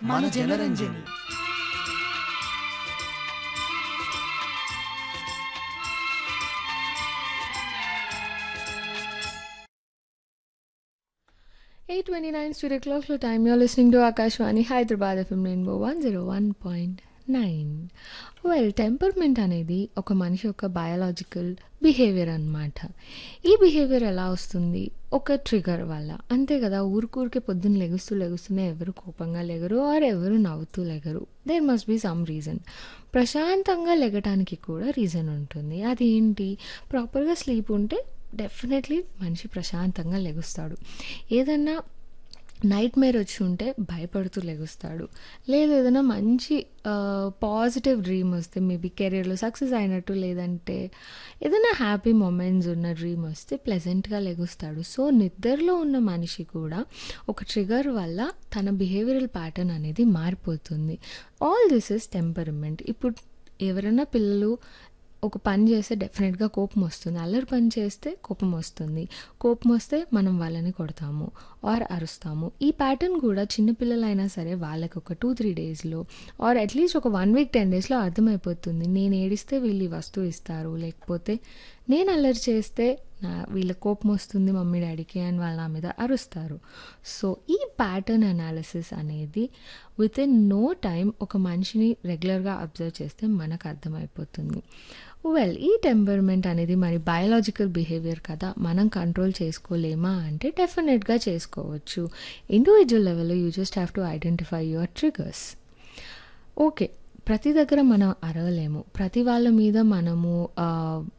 మన Janaranjani eight twenty nine studio క్లాక్లో time you're listening to Akashvani Hyderabad FM rainbow one zero one point nine well temperament అనేది ఒక మనిషి యొక్క బయాలజికల్ బిహేవియర్ అన్నమాట ఈ బిహేవియర్ ఎలా వస్తుంది ఒక ట్రిగర్ వల్ల అంతే కదా ఊరికూరికే పొద్దున్న లెగుస్తూ లెగుస్తూనే ఎవరు కోపంగా లెగరు ఆర్ ఎవరు నవ్వుతూ లెగరు there must be some reason ప్రశాంతంగా లెగటానికి కూడా రీజన్ ఉంటుంది అది ఏంటి ప్రాపర్గా స్లీప్ ఉంటే డెఫినెట్లీ మనిషి ప్రశాంతంగా లెగుస్తాడు ఏదన్నా నైట్ మేర్ వచ్చి ఉంటే భయపడుతూ లెగుస్తాడు లేదు ఏదైనా మంచి పాజిటివ్ డ్రీమ్ వస్తే మేబీ కెరీర్లో సక్సెస్ అయినట్టు లేదంటే ఏదైనా హ్యాపీ మూమెంట్స్ ఉన్న డ్రీమ్ వస్తే ప్లెజెంట్గా లెగుస్తాడు సో నిద్రలో ఉన్న మనిషి కూడా ఒక ట్రిగర్ వల్ల తన బిహేవియరల్ ప్యాటర్న్ అనేది మారిపోతుంది ఆల్ దిస్ ఇస్ టెంపరమెంట్ ఇప్పుడు ఎవరైనా పిల్లలు ఒక పని చేస్తే డెఫినెట్గా కోపం వస్తుంది అల్లరి పని చేస్తే కోపం వస్తుంది కోపం వస్తే మనం వాళ్ళని కొడతాము ఆర్ అరుస్తాము ఈ ప్యాటర్న్ కూడా చిన్నపిల్లలైనా సరే వాళ్ళకి ఒక టూ త్రీ డేస్లో ఆర్ అట్లీస్ట్ ఒక వన్ వీక్ టెన్ డేస్లో అర్థమైపోతుంది నేను ఏడిస్తే వీళ్ళు ఈ వస్తువు ఇస్తారు లేకపోతే నేను అల్లరి చేస్తే నా వీళ్ళ కోపం వస్తుంది మమ్మీ డాడీకి అండ్ వాళ్ళ నా మీద అరుస్తారు సో ఈ ప్యాటర్న్ అనాలిసిస్ అనేది విత్ ఇన్ నో టైం ఒక మనిషిని రెగ్యులర్గా అబ్జర్వ్ చేస్తే మనకు అర్థమైపోతుంది వెల్ ఈ టెంపర్మెంట్ అనేది మరి బయాలజికల్ బిహేవియర్ కదా మనం కంట్రోల్ చేసుకోలేమా అంటే డెఫినెట్గా చేసుకోవచ్చు ఇండివిజువల్ లెవెల్లో you just have to identify your triggers okay ప్రతి దగ్గర మనం అరవలేము ప్రతి వాళ్ళ మీద మనము